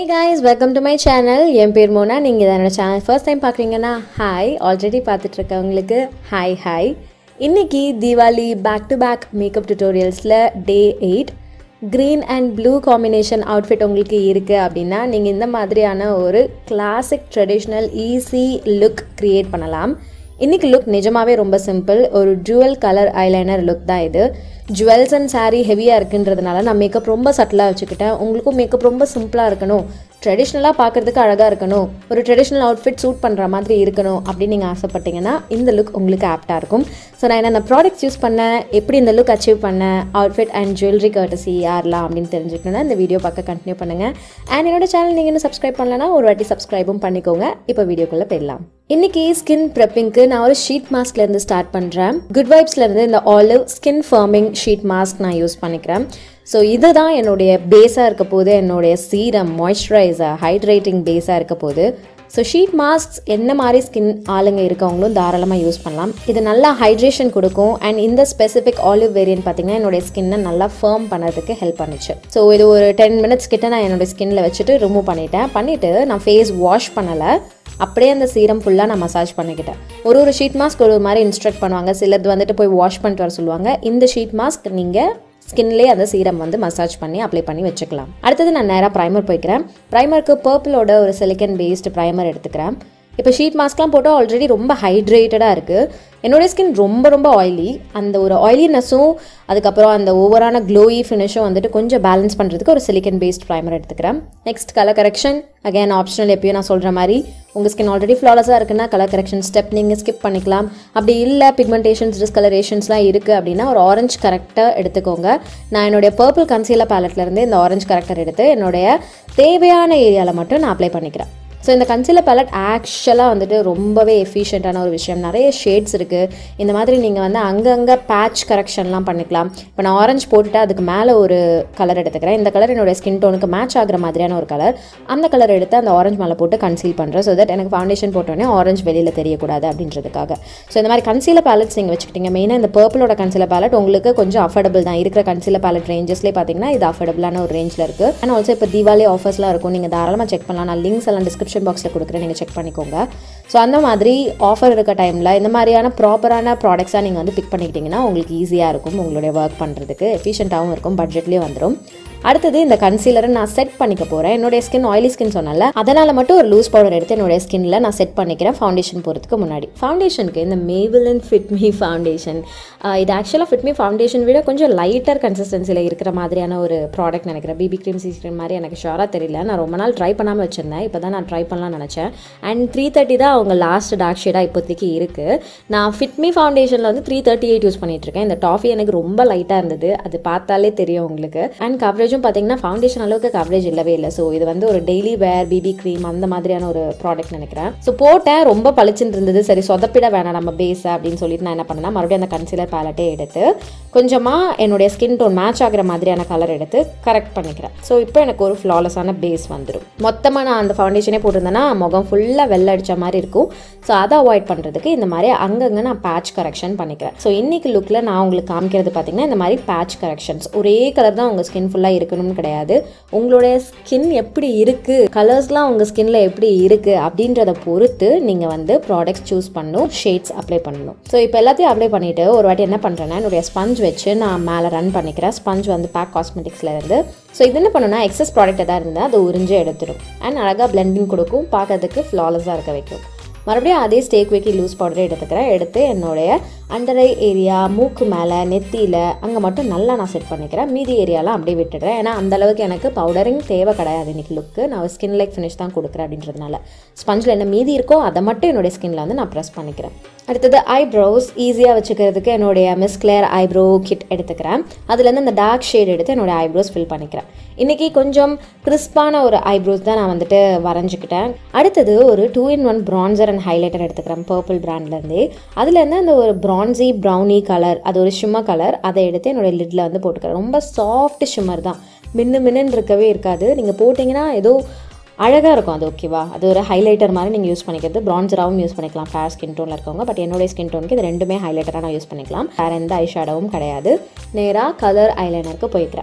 guys welcome to my channel என் பேர் மோனா நீங்கள் என்னோட சேனல் ஃபர்ஸ்ட் டைம் பார்க்குறீங்கன்னா ஹாய் ஆல்ரெடி பார்த்துட்டு இருக்கவங்களுக்கு ஹாய் ஹாய் இன்னைக்கு Deepavali back to back makeup டியூட்டோரியல்ஸில் day eight green and blue combination outfit உங்களுக்கு இருக்குது அப்படின்னா நீங்கள் இந்த மாதிரியான ஒரு classic traditional easy look create பண்ணலாம் இன்னைக்கு லுக் நிஜமாவே ரொம்ப சிம்பிள் ஒரு ஜுவல் கலர் ஐலைனர் லுக் தான் இது ஜுவல்ஸ் அண்ட் saree ஹெவியாக இருக்குன்றதுனால நான் மேக்கப் ரொம்ப சட்டிலாக வச்சுக்கிட்டேன் உங்களுக்கும் மேக்கப் ரொம்ப சிம்பிளாக இருக்கணும் ட்ரெடிஷ்னலாக பார்க்குறதுக்கு அழகாக இருக்கணும் ஒரு ட்ரெடிஷ்னல் அவுட்ஃபிட் சூட் பண்ணுற மாதிரி இருக்கணும் அப்படின்னு நீங்கள் ஆசைப்பட்டீங்கன்னா இந்த லுக் உங்களுக்கு ஆப்டாக இருக்கும் ஸோ நான் என்னென்ன ப்ராடக்ட்ஸ் யூஸ் பண்ணேன் எப்படி இந்த லுக் அச்சீவ் பண்ணேன் அவுட்ஃபிட் அண்ட் ஜுவல்லரி கர்டசி யாரெல்லாம் அப்படின்னு தெரிஞ்சுக்கணுன்னா இந்த வீடியோ பார்க்க கண்டினியூ பண்ணுங்கள் அண்ட் என்னோட சேனல் நீங்கள் இன்னும் சப்ஸ்கிரைப் பண்ணலன்னா ஒரு வாட்டி சப்ஸ்கிரைபும் பண்ணிக்கோங்க இப்போ வீடியோக்குள்ளே போயிடலாம் இன்னைக்கு ஸ்கின் ப்ரெப்பிங்க்கு நான் ஒரு ஷீட் மாஸ்க்ல இருந்து ஸ்டார்ட் பண்ணுறேன் குட் வைப்ஸ்ல இருந்து இந்த olive skin firming sheet mask நான் யூஸ் பண்ணிக்கிறேன் ஸோ இதுதான் என்னுடைய பேஸாக இருக்க போது என்னுடைய சீரம் மாய்ஸ்சரைசர் ஹைட்ரேட்டிங் பேஸாக இருக்க போது ஸோ ஷீட் மாஸ்க் என்ன மாதிரி ஸ்கின் ஆளுங்க இருக்கவங்களும் தாராளமாக யூஸ் பண்ணலாம் இது நல்லா ஹைட்ரேஷன் கொடுக்கும் அண்ட் இந்த ஸ்பெசிஃபிக் ஆலிவ் வேரியன்ட் பார்த்தீங்கன்னா என்னுடைய ஸ்கின்னை நல்லா ஃபர்ம் பண்ணுறதுக்கு ஹெல்ப் பண்ணுச்சு ஸோ இது ஒரு டென் மினிட்ஸ் கிட்ட நான் என்னோட ஸ்கின்ல வச்சுட்டு ரிமூவ் பண்ணிட்டேன் பண்ணிவிட்டு நான் ஃபேஸ் வாஷ் பண்ணலை அப்படியே அந்த சீரம் ஃபுல்லாக நான் மசாஜ் பண்ணிக்கிட்டேன் ஒரு ஒரு ஷீட் மாஸ்க் ஒரு ஒரு மாதிரி இன்ஸ்ட்ரக்ட் பண்ணுவாங்க சிலது வந்துட்டு போய் வாஷ் பண்ணிட்டு வர சொல்லுவாங்க இந்த ஷீட் மாஸ்க் நீங்கள் ஸ்கின்லேயே அந்த சீரம் வந்து மசாஜ் பண்ணி அப்ளை பண்ணி வச்சுக்கலாம் அடுத்தது நான் நேராக ப்ரைமர் போய்க்கிறேன் ப்ரைமருக்கு பர்பிளோட ஒரு சிலிக்கன் பேஸ்டு ப்ரைமர் எடுத்துக்கிறேன் இப்போ ஷீட் மாஸ்க்லாம் போட்டு ஆல்ரெடி ரொம்ப ஹைட்ரேட்டடாக இருக்குது என்னுடைய ஸ்கின் ரொம்ப ரொம்ப ஆயிலி அந்த ஒரு ஆயிலினஸும் அதுக்கப்புறம் அந்த ஓவரான க்ளோயி ஃபினிஷும் வந்துட்டு கொஞ்சம் பேலன்ஸ் பண்ணுறதுக்கு ஒரு சிலிக்கன் பேஸ்ட் ப்ரைமர் எடுத்துக்கிறேன் next colour correction again optional எப்பயும் நான் சொல்கிற மாதிரி உங்கள் ஸ்கின் ஆல்ரெடி ஃப்ளாலஸாக இருக்குன்னா கலர் கரெக்ஷன் ஸ்டெப் நீங்கள் ஸ்கிப் பண்ணிக்கலாம் அப்படி இல்லை பிக்மெண்டேஷன்ஸ் டிஸ்கலரேஷன்ஸ்லாம் இருக்குது அப்படின்னா ஒரு ஆரஞ்சு கரெக்டாக எடுத்துக்கோங்க நான் என்னுடைய பர்பிள் கன்சீலர் பேலட்லேருந்து இந்த ஆரஞ்சு கரெக்டர் எடுத்து என்னுடைய தேவையான ஏரியாவில் மட்டும் நான் அப்ளை பண்ணிக்கிறேன் ஸோ இந்த கன்சீலர் பேலட் ஆக்சுவலாக வந்துட்டு ரொம்பவே எஃபிஷியண்ட்டான ஒரு விஷயம் நிறைய ஷேட்ஸ் இருக்குது இந்த மாதிரி நீங்கள் வந்து அங்கங்கே பேட்ச் கரெக்ஷன்லாம் பண்ணிக்கலாம் இப்போ நான் ஆரஞ்சு போட்டுட்டு அதுக்கு மேலே ஒரு கலர் எடுத்துக்கிறேன் இந்த கலர் என்னோட ஸ்கின் டோனுக்கு மேட்ச் ஆகிற மாதிரியான ஒரு கலர் அந்த கலர் எடுத்து அந்த ஆரஞ்சு மேலே போட்டு கன்சீல் பண்ணுறேன் ஸோ தட் எனக்கு ஃபவுண்டேஷன் போட்டோன்னே ஆரஞ்சு வெளியில் தெரியக்கூடாது அப்படின்றதுக்காக ஸோ இந்த மாதிரி கன்சீலர் பேலட்ஸ் நீங்கள் வச்சுக்கிட்டீங்க மெயினாக இந்த பர்பிளோட கன்சீலர் பேலட் உங்களுக்கு கொஞ்சம் அஃபோர்டபுள் தான் இருக்கிற கன்சீலர் பேலட் ரேஞ்சஸ்லேயே பார்த்தீங்கன்னா இது அஃபோர்டபுளான ஒரு ரேஞ்சில் இருக்குது அண்ட் ஆல்சோ இப்போ தீபாவளி ஆஃபர்ஸ்லாம் இருக்கும் நீங்கள் தாராளமாக செக் பண்ணலாம் நான் லிங்க்ஸ் எல்லாம் டிஸ்கிரிப்ஷன் டிஸ்கிரிப்ஷன் பாக்ஸில் கொடுக்குறேன் நீங்கள் செக் பண்ணிக்கோங்க ஸோ அந்த மாதிரி ஆஃபர் இருக்க டைமில் இந்த மாதிரியான ப்ராப்பரான ப்ராடக்ட்ஸாக நீங்கள் வந்து பிக் பண்ணிக்கிட்டிங்கன்னா உங்களுக்கு ஈஸியாக இருக்கும் உங்களுடைய ஒர்க் பண்ணுறதுக்கு எஃபிஷியண்ட்டாகவும் இருக்கும் பட்ஜெட்லேயே வந்துடும் அடுத்தது இந்த கன்சீலரை நான் செட் பண்ணிக்க போகிறேன் என்னுடைய ஸ்கின் ஆயிலி ஸ்கின் சொன்னால அதனால் மட்டும் ஒரு லூஸ் பவுடர் எடுத்து என்னுடைய ஸ்கின்ல நான் செட் பண்ணிக்கிறேன் ஃபவுண்டேஷன் போகிறதுக்கு முன்னாடி ஃபவுண்டேஷனுக்கு இந்த மேவிலன் ஃபிட்மி ஃபவுண்டேஷன் இது ஆக்சுவலாக ஃபிட்மி ஃபவுண்டேஷன் விட கொஞ்சம் லைட்டர் கன்சிஸ்டன்சியில் இருக்கிற மாதிரியான ஒரு ப்ராடக்ட் நினைக்கிறேன் பிபி க்ரீம் சி க்ரீம் மாதிரி எனக்கு ஷோராக தெரியல நான் ரொம்ப நாள் ட்ரை பண்ணாமல் வச்சுருந்தேன் இப்போ தான் நான் ட்ரை பண்ணலாம்னு நினச்சேன் அண்ட் த்ரீ தேர்ட்டி தான் அவங்க லாஸ்ட் டார்க் ஷேடாக இப்போதைக்கு இருக்குது நான் ஃபிட்மி ஃபவுண்டேஷனில் வந்து த்ரீ தேர்ட்டி எயிட் யூஸ் பண்ணிட்டு இருக்கேன் இந்த டாஃபி எனக்கு ரொம்ப லைட்டாக இருந்தது அது பார்த்தாலே தெரியும் உங்களுக்கு அண்ட் கவரேஜும் பார்த்தீங்கன்னா ஃபவுண்டேஷன் அளவுக்கு கவரேஜ் இல்லவே இல்லை ஸோ இது வந்து ஒரு டெய்லி வேர் பிபி க்ரீம் அந்த மாதிரியான ஒரு ப்ராடக்ட் நினைக்கிறேன் ஸோ போட்டேன் ரொம்ப பளிச்சுன்னு இருந்தது சரி சொதப்பிட வேணாம் நம்ம பேஸ் அப்படின்னு சொல்லிட்டு நான் என்ன பண்ணேன்னா மறுபடியும் அந்த கன்சீலர் பேலட்டே எடுத்து கொஞ்சமாக என்னுடைய ஸ்கின் டோன் மேட்ச் ஆகிற மாதிரியான கலர் எடுத்து கரெக்ட் பண்ணிக்கிறேன் ஸோ இப்போ எனக்கு ஒரு ஃப்ளாலஸான பேஸ் வந்துடும் மொத்தமாக நான் அந்த ஃபவுண்டேஷனே போட்டிருந்தேன்னா முகம் ஃபுல்லாக வெள்ளை அடித்த மாதிரி இருக்கும் ஸோ அதை அவாய்ட் பண்ணுறதுக்கு இந்த மாதிரி அங்கங்கே நான் பேட்ச் கரெக்ஷன் பண்ணிக்கிறேன் ஸோ இன்னைக்கு லுக்கில் நான் உங்களுக்கு காமிக்கிறது பார்த்தீங்கன்னா இந்த மாதிரி பேட்ச் கரெக்ஷன்ஸ் ஒரே கலர் தான் உங்கள் ஸ்கின் ஃபுல்லாக இருக்கணும்னு கிடையாது உங்களுடைய ஸ்கின் எப்படி இருக்குது கலர்ஸ்லாம் உங்கள் ஸ்கின்ல எப்படி இருக்குது அப்படின்றத பொறுத்து நீங்கள் வந்து ப்ராடக்ட்ஸ் சூஸ் பண்ணணும் ஷேட்ஸ் அப்ளை பண்ணணும் ஸோ இப்போ எல்லாத்தையும் அப்ளை பண்ணிவிட்டு ஒரு வாட்டி என்ன பண்ணுறேன்னா என்னுடைய ஸ்பஞ்ச் வச்சு நான் மேலே ரன் பண்ணிக்கிறேன் ஸ்பஞ்ச் வந்து பேக் காஸ்மெட்டிக்ஸில் இருந்து ஸோ இது என்ன பண்ணுன்னா எக்ஸஸ் ப்ராடக்ட் எதாவது இருந்தால் அதை உறிஞ்சு எடுத்துடும் அண்ட் அழகாக பிளெண்டிங் கொடுக்கும் பார்க்கறதுக்கு ஃப்ளாலஸாக இருக்க வைக்கும் மறுபடியும் அதே ஸ்டேக் வைக்கி லூஸ் பவுடர் எடுத்துக்கிறேன் எடுத்து என்னுடைய அண்டர் ஐ ஏரியா மூக்கு மேலே நெத்தியில் அங்கே மட்டும் நல்லா நான் செட் பண்ணிக்கிறேன் மீதி ஏரியாலாம் அப்படியே விட்டுடுறேன் ஏன்னா அந்த அளவுக்கு எனக்கு பவுடரிங் தேவை கிடையாது இன்னைக்கு லுக்கு நான் ஸ்கின் லைக் ஃபினிஷ் தான் கொடுக்குறேன் அப்படின்றதுனால ஸ்பஞ்சில் என்ன மீதி இருக்கோ அதை மட்டும் என்னுடைய ஸ்கின்ல வந்து நான் ப்ரெஸ் பண்ணிக்கிறேன் அடுத்தது ஐப்ரோஸ் ஈஸியாக வச்சுக்கிறதுக்கு என்னுடைய மிஸ் கிளியர் ஐப்ரோ கிட் எடுத்துக்கிறேன் அதுலேருந்து அந்த டார்க் ஷேட் எடுத்து என்னுடைய ஐப்ரோஸ் ஃபில் பண்ணிக்கிறேன் இன்றைக்கி கொஞ்சம் கிறிஸ்பான ஒரு ஐப்ரோஸ் தான் நான் வந்துட்டு வரைஞ்சிக்கிட்டேன் அடுத்தது ஒரு two in one bronzer and highlighter எடுத்துக்கிறேன் பர்பிள் பிராண்ட்லேருந்து அதுலேருந்து அந்த ஒரு ப்ரான்ஸி ப்ரௌனி கலர் அது ஒரு ஷிம்மர் கலர் அதை எடுத்து என்னுடைய லிட்டில் வந்து போட்டுக்கிறேன் ரொம்ப சாஃப்ட் ஷிம்மர் தான் மின்னு மின்னு இருக்கவே இருக்காது நீங்கள் போட்டிங்கன்னா ஏதோ அழகாக இருக்கும் அது ஓகேவா அது ஒரு ஹைலைட்டர் மாதிரி நீங்கள் யூஸ் பண்ணிக்கிறது ப்ரான்சராகவும் யூஸ் பண்ணிக்கலாம் ஃபேர் ஸ்கின் டோனில் இருக்கவங்க பட் என்னுடைய ஸ்கின் டோனுக்கு இது ரெண்டுமே ஹைலைட்டராக நான் யூஸ் பண்ணிக்கலாம் வேறு எந்த ஐ ஷேடோவும் கிடையாது நேராக கலர் ஐலைனருக்கு போய்க்கிறேன்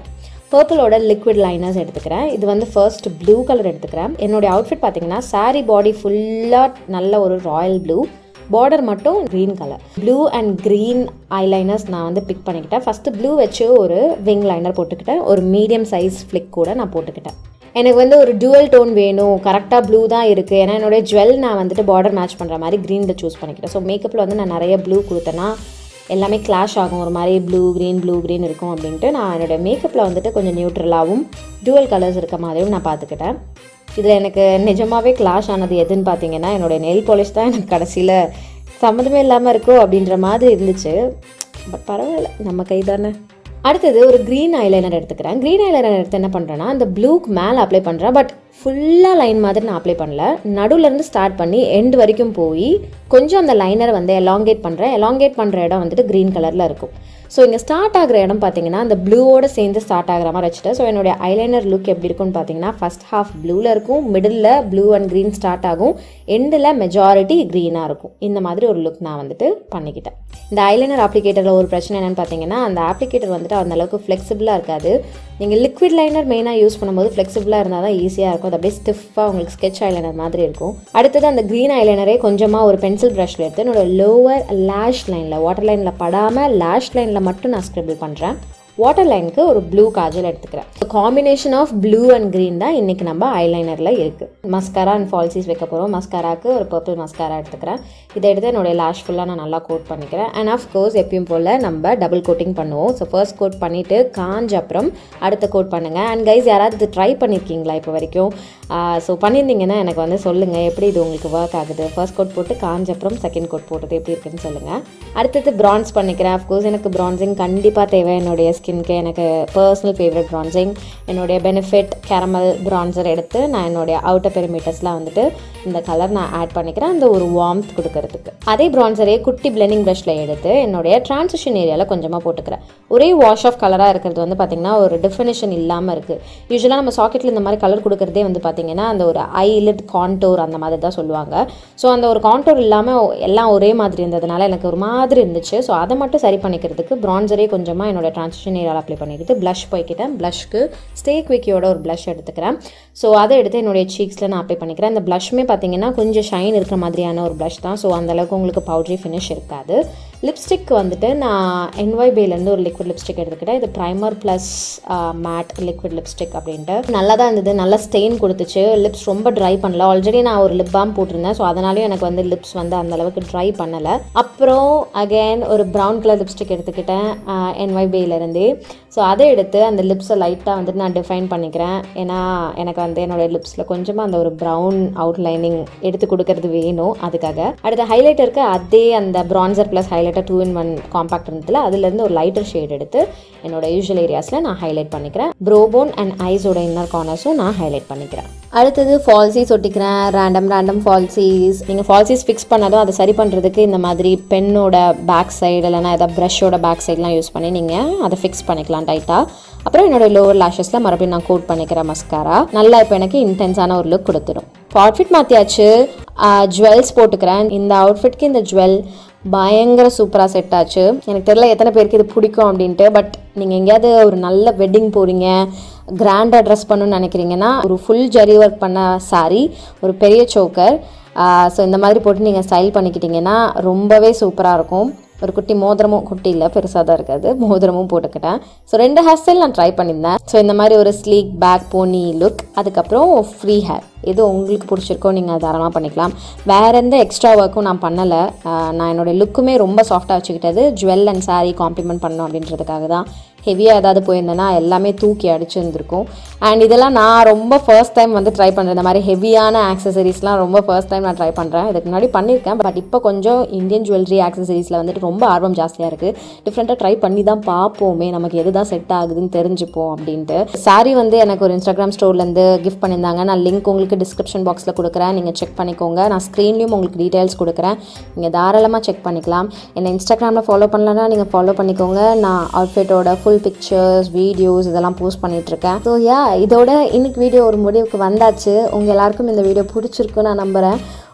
பர்பிளோட லிக்விட் லைனர்ஸ் எடுத்துக்கிறேன் இது வந்து ஃபர்ஸ்ட் ப்ளூ கலர் எடுத்துக்கிறேன் என்னுடைய அவுட்ஃபிட் பார்த்தீங்கன்னா saree பாடி ஃபுல்லாக நல்ல ஒரு ராயல் ப்ளூ பார்டர் மட்டும் green colour blue and green eyeliners நான் வந்து பிக் பண்ணிக்கிட்டேன் ஃபஸ்ட்டு ப்ளூ வச்சு ஒரு விங் லைனர் போட்டுக்கிட்டேன் ஒரு மீடியம் சைஸ் ஃப்ளிக் கூட நான் போட்டுக்கிட்டேன் எனக்கு வந்து ஒரு டுவல் டோன் வேணும் கரெக்டாக ப்ளூ தான் இருக்குது ஏன்னா என்னுடைய ஜுவல் நான் வந்துட்டு பார்டர் மேட்ச் பண்ணுற மாதிரி க்ரீனில் சூஸ் பண்ணிக்கிட்டேன் ஸோ மேக்கப்பில் வந்து நான் நிறைய ப்ளூ கொடுத்தேன்னா எல்லாமே கிளாஷ் ஆகும் ஒரு மாதிரி ப்ளூ க்ரீன் ப்ளூ க்ரீன் இருக்கும் அப்படின்ட்டு நான் என்னோடய மேக்கப்பில் வந்துட்டு கொஞ்சம் நியூட்ரலாகவும் டுவல் கலர்ஸ் இருக்க மாதிரியும் நான் பார்த்துக்கிட்டேன் இதில் எனக்கு நிஜமாகவே கிளாஷ் ஆனது எதுன்னு பார்த்தீங்கன்னா என்னுடைய நெல் பாலிஷ் தான் எனக்கு கடைசியில் சம்மந்தமே இல்லாமல் இருக்கோ அப்படின்ற மாதிரி இருந்துச்சு பட் பரவாயில்ல நம்ம கை தானே அடுத்தது ஒரு க்ரீன் ஐலைனர் எடுத்துக்கிறேன் க்ரீன் ஐலைனர் எடுத்து என்ன பண்ணுறேன்னா அந்த ப்ளூக்கு மேலே அப்ளை பண்ணுறேன் பட் ஃபுல்லாக லைன் மாதிரி நான் அப்ளை பண்ணல நடுவுலேருந்து ஸ்டார்ட் பண்ணி எண்ட் வரைக்கும் போய் கொஞ்சம் அந்த லைனரை வந்து எலாங்கேட் பண்ணுறேன் எலாங்கேட் பண்ணுற இடம் வந்துட்டு க்ரீன் கலரில் இருக்கும் ஸோ இங்கே ஸ்டார்ட் ஆகிற இடம் பார்த்தீங்கன்னா அந்த ப்ளூவோட சேர்ந்து ஸ்டார்ட் ஆகிற மாதிரி வச்சுட்டு ஸோ என்னுடைய ஐலைனர் லுக் எப்படி இருக்கும்னு பார்த்தீங்கன்னா ஃபஸ்ட் ஹாஃப் ப்ளூவில் இருக்கும் middle blue and green start ஆகும் எண்டில் மெஜாரிட்டி க்ரீனாக இருக்கும் இந்த மாதிரி ஒரு லுக் நான் வந்துட்டு பண்ணிக்கிட்டேன் இந்த ஐலைனர் அப்ளிகேட்டரில் ஒரு பிரச்சனை என்னென்னு பார்த்தீங்கன்னா அந்த அப்ளிகேட்டர் வந்துட்டு அந்த அளவுக்கு ஃப்ளெக்சிபிளாக இருக்காது நீங்கள் லிக்விட் லைனர் மெயினாக யூஸ் பண்ணும்போது ஃப்ளெக்சிபிளாக இருந்தால் தான் ஈஸியாக இருக்கும் அது அப்படியே ஸ்டிஃபாக உங்களுக்கு ஸ்கெட்ச் ஐலைனர் மாதிரி இருக்கும் அடுத்தது அந்த க்ரீன் ஐலைனரே கொஞ்சமாக ஒரு பென்சில் ப்ரஷில் எடுத்து என்னோட லோவர் லேஷ் லைனில் வாட்டர் லைனில் படாமல் லேஷ் லைனில் மட்டும் நான் ஸ்க்ரிபிள் பண்ணுறேன் வாட்டர் லைனுக்கு ஒரு ப்ளூ காஜல் எடுத்துக்கிறேன் combination of blue and green தான் இன்றைக்கி நம்ம ஐலைனரில் இருக்குது மஸ்காரா அண்ட் ஃபால்சிஸ் வைக்க போகிறோம் மஸ்காராக்கு ஒரு பர்பிள் மஸ்காரா எடுத்துக்கிறேன் இதை எடுத்து என்னுடைய லேஷ் ஃபுல்லாக நான் நல்லா கோட் பண்ணிக்கிறேன் அண்ட் ஆஃப் கோர்ஸ் எப்பயும் போல் நம்ம டபுள் கோட்டிங் பண்ணுவோம் ஸோ ஃபர்ஸ்ட் கோட் பண்ணிவிட்டு காஞ்ச அப்புறம் அடுத்த கோட் பண்ணுங்கள் அண்ட் கைஸ் யாராவது இது ட்ரை பண்ணியிருக்கீங்களா இப்போ வரைக்கும் ஸோ பண்ணியிருந்தீங்கன்னா எனக்கு வந்து சொல்லுங்கள் எப்படி இது உங்களுக்கு ஒர்க் ஆகுது ஃபர்ஸ்ட் கோட் போட்டு காஞ்ச அப்புறம் செகண்ட் கோட் போட்டது எப்படி இருக்குன்னு சொல்லுங்கள் அடுத்தது ப்ரான்ஸ் பண்ணிக்கிறேன் அஃப்கோர்ஸ் எனக்கு ப்ரான்சிங் கண்டிப்பாக தேவை என்னுடைய ஸ்கின்க்கு எனக்கு பர்சனல் ஃபேவரட் ப்ரான்சிங் என்னுடைய பெனிஃபிட் கேரமல் ப்ரான்சர் எடுத்து நான் என்னுடைய அவுட்டர் பெரிமீட்டர்ஸ்லாம் வந்துட்டு இந்த கலர் நான் ஆட் பண்ணிக்கிறேன் அந்த ஒரு வார்ம்த் கொடுக்கறதுக்கு அதே ப்ரான்சரே குட்டி பிளெண்டிங் ப்ரஷில் எடுத்து என்னுடைய டிரான்சிஷன் ஏரியாவில் கொஞ்சமாக போட்டுக்கிறேன் ஒரே வாஷ் ஆஃப் கலராக இருக்கிறது வந்து பார்த்திங்கன்னா ஒரு டெஃபினேஷன் இல்லாமல் இருக்குது யூஸ்வலாக நம்ம சாக்கெட்டில் இந்த மாதிரி கலர் கொடுக்குறதே வந்து பார்த்திங்கன்னா அந்த ஒரு ஐலிட் கான்டோர் அந்த மாதிரி தான் சொல்லுவாங்க ஸோ அந்த ஒரு கான்டோர் இல்லாமல் எல்லாம் ஒரே மாதிரி இருந்ததுனால எனக்கு ஒரு மாதிரி இருந்துச்சு ஸோ அதை மட்டும் சரி பண்ணிக்கிறதுக்கு ப்ரான்சரே கொஞ்சமாக என்னோட டிரான்சிஷன் ஏரியாவில் அப்ளை பண்ணிக்கிட்டு ப்ளஷ் போய்க்கிட்டேன் ப்ளஷ்க்கு ஸ்டே குவிக்கியோட ஒரு ப்ளஷ் எடுத்துக்கிறேன் ஸோ அதை எடுத்து என்னுடைய சீக்ஸில் நான் அப்ளை பண்ணிக்கிறேன் இந்த ப்ளஷ்மே பார்த்தீங்கன்னா கொஞ்சம் ஷைன் இருக்கிற மாதிரியான ஒரு ப்ளஷ் தான் ஸோ அந்தளவுக்கு உங்களுக்கு பவுட்ரி ஃபினிஷ் இருக்காது லிப்ஸ்டிக் வந்துட்டு நான் என்ஒய் பேலேருந்து ஒரு லிக்விட் லிப்ஸ்டிக் எடுத்துக்கிட்டேன் இது primer plus matte liquid lipstick அப்படின்ட்டு நல்லா தான் இருந்தது நல்லா ஸ்டெயின் கொடுத்துச்சு லிப்ஸ் ரொம்ப ட்ரை பண்ணல ஆல்ரெடி நான் ஒரு லிப் பாம் போட்டிருந்தேன் ஸோ அதனாலேயும் எனக்கு வந்து லிப்ஸ் வந்து அந்த அளவுக்கு ட்ரை பண்ணலை அப்புறம் அகைன் ஒரு ப்ரௌன் கலர் லிப்ஸ்டிக் எடுத்துக்கிட்டேன் என்ஒய் பேலேருந்தே ஸோ அதை எடுத்து அந்த லிப்ஸை லைட்டாக வந்துட்டு நான் டிஃபைன் பண்ணிக்கிறேன் ஏன்னா எனக்கு வந்து என்னோட லிப்ஸில் கொஞ்சமாக அந்த ஒரு ப்ரௌன் அவுட்லைனிங் எடுத்து கொடுக்கறது வேணும் அதுக்காக அடுத்த ஹைலைட்டருக்கு அதே அந்த bronzer plus highlighter two in one compact இருந்ததில் அதுலேருந்து ஒரு லைட்டர் ஷேட் எடுத்து என்னோட யூஷுவல் ஏரியாஸில் நான் ஹைலைட் பண்ணிக்கிறேன் ப்ரோபோன் அண்ட் ஐஸோட இன்னர் கார்னர்ஸும் நான் ஹைலைட் பண்ணிக்கிறேன் அடுத்தது ஃபால்சிஸ் ஒட்டிக்கிறேன் ரேண்டம் ரேண்டம் ஃபால்சிஸ் நீங்கள் ஃபால்சிஸ் ஃபிக்ஸ் பண்ணதும் அதை சரி பண்ணுறதுக்கு இந்த மாதிரி பென்னோட பேக் சைடு இல்லைனா ஏதாவது ப்ரஷோட பேக் சைட்லாம் யூஸ் பண்ணி நீங்கள் அதை ஃபிக்ஸ் பண்ணிக்கலாம் டைட்டாக அப்புறம் என்னோட லோவர் லேஷஸில் மறுபடியும் நான் கோட் பண்ணிக்கிறேன் மஸ்காரா நல்லா இப்போ எனக்கு இன்டென்ஸான ஒரு லுக் கொடுத்துடும் இப்போ அவுட்ஃபிட் மாற்றியாச்சு ஜுவல்ஸ் போட்டுக்கிறேன் இந்த அவுட்ஃபிட்க்கு இந்த ஜுவல் பயங்கர சூப்பராக செட் ஆச்சு எனக்கு தெரியல எத்தனை பேருக்கு இது பிடிக்கும் அப்படின்ட்டு பட் நீங்கள் எங்கேயாவது ஒரு நல்ல வெட்டிங் போகிறீங்க கிராண்டாக ட்ரெஸ் பண்ணணும்னு நினைக்கிறீங்கன்னா ஒரு ஃபுல் ஜரி ஒர்க் பண்ண saree ஒரு பெரிய சோக்கர் ஸோ இந்த மாதிரி போட்டு நீங்கள் ஸ்டைல் பண்ணிக்கிட்டீங்கன்னா ரொம்பவே சூப்பராக இருக்கும் ஒரு குட்டி மோதிரமும் குட்டி இல்லை பெருசாக தான் இருக்காது மோதிரமும் போட்டுக்கிட்டேன் ஸோ ரெண்டு ஹேர் ஸ்டைல் நான் ட்ரை பண்ணியிருந்தேன் ஸோ இந்த மாதிரி ஒரு ஸ்லீக் பேக் போனி லுக் அதுக்கப்புறம் ஃப்ரீ ஹேர் எது உங்களுக்கு பிடிச்சிருக்கோ நீங்கள் தாராளமாக பண்ணிக்கலாம் வேற எந்த எக்ஸ்ட்ரா ஒர்க்கும் நான் பண்ணலை நான் என்னோட லுக்குமே ரொம்ப சாஃப்டாக வச்சுக்கிட்டது ஜுவல் அண்ட் saree காம்ப்ளிமெண்ட் பண்ணணும் அப்படின்றதுக்காக தான் ஹெவியாக ஏதாவது போயிருந்தேன்னா எல்லாமே தூக்கி அடிச்சிருந்துருக்கும் அண்ட் இதெல்லாம் நான் ரொம்ப ஃபர்ஸ்ட் டைம் வந்து ட்ரை பண்ணுறேன் இந்த மாதிரி ஹெவியான ஆக்சசரிஸ்லாம் ரொம்ப ஃபர்ஸ்ட் டைம் நான் ட்ரை பண்ணுறேன் இதுக்கு முன்னாடி பண்ணியிருக்கேன் பட் இப்போ கொஞ்சம் இந்தியன் ஜுவல்லரி ஆக்சசரிஸில் வந்துட்டு ரொம்ப ஆர்வம் ஜாஸ்தியாக இருக்குது டிஃப்ரெண்ட்டாக ட்ரை பண்ணி தான் பார்ப்போமே நமக்கு எது தான் செட் ஆகுதுன்னு தெரிஞ்சுப்போம் அப்படின்ட்டு saree வந்து எனக்கு ஒரு இன்ஸ்டாகிராம் ஸ்டோர்லேருந்து கிஃப்ட் பண்ணியிருந்தாங்க நான் லிங்க் உங்களுக்கு டிஸ்கிரிப்ஷன் பாக்ஸில் கொடுக்குறேன் நீங்கள் செக் பண்ணிக்கோங்க நான் ஸ்க்ரீன்லேயும் உங்களுக்கு டீட்டெயில்ஸ் கொடுக்குறேன் நீங்கள் தாராளமாக செக் பண்ணிக்கலாம் என்னை இன்ஸ்டாகிராமில் ஃபாலோ பண்ணலன்னா நீங்கள் ஃபாலோ பண்ணிக்கோங்க நான் அவுட்ஃபிட்டோட ஃபுல் பிக்சர்ஸ் வீடியோஸ் இதெல்லாம் போஸ்ட் பண்ணிகிட்ருக்கேன் ஸோ யா இதோட இன்னைக்கு வீடியோ ஒரு முடிவுக்கு வந்தாச்சு உங்கள் எல்லாருக்கும் இந்த வீடியோ பிடிச்சிருக்குன்னு நான் நம்புகிறேன்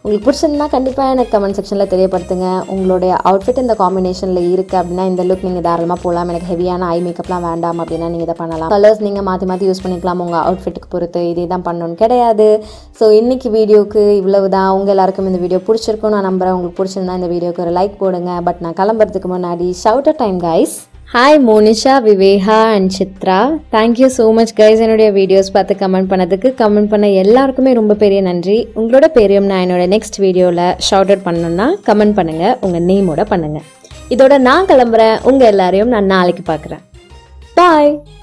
உங்களுக்கு பிடிச்சிருந்தா கண்டிப்பாக எனக்கு கமெண்ட் செக்ஷனில் தெரியப்படுத்துங்க உங்களுடைய அவுட்ஃபிட் இந்த காம்பினேஷனில் இருக்குது அப்படின்னா இந்த லுக் நீங்கள் தாராளமாக போகலாம் எனக்கு ஹெவியான ஐ மேக்கப்லாம் வேண்டாம் அப்படின்னா நீங்கள் இதை பண்ணலாம் கலர்ஸ் நீங்கள் மாற்றி மாற்றி யூஸ் பண்ணிக்கலாம் உங்கள் அவுட்ஃபிட்டுக்கு பொறுத்து இதே தான் பண்ணணும்னு கிடையாது ஸோ இன்னைக்கு வீடியோக்கு இவ்வளவு தான் உங்கள் எல்லாருக்கும் இந்த வீடியோ பிடிச்சிருக்கும் நான் நம்புறேன் உங்களுக்கு பிடிச்சிருந்தா இந்த வீடியோக்கு ஒரு லைக் போடுங்க பட் நான் கிளம்புறதுக்கு முன்னாடி shout time guys hi Monisha Viveka and Chitra thank you so much guys என்னுடைய வீடியோஸ் பார்த்து கமெண்ட் பண்ணதுக்கு கமெண்ட் பண்ண எல்லாருக்குமே ரொம்ப பெரிய நன்றி உங்களோட பேரையும் நான் என்னோட நெக்ஸ்ட் வீடியோவில் ஷவுட் அவுட் பண்ணணும்னா கமெண்ட் பண்ணுங்கள் உங்கள் நேமோட பண்ணுங்கள் இதோட நான் கிளம்புறேன் உங்கள் எல்லாரையும் நான் நாளைக்கு பார்க்குறேன் பாய்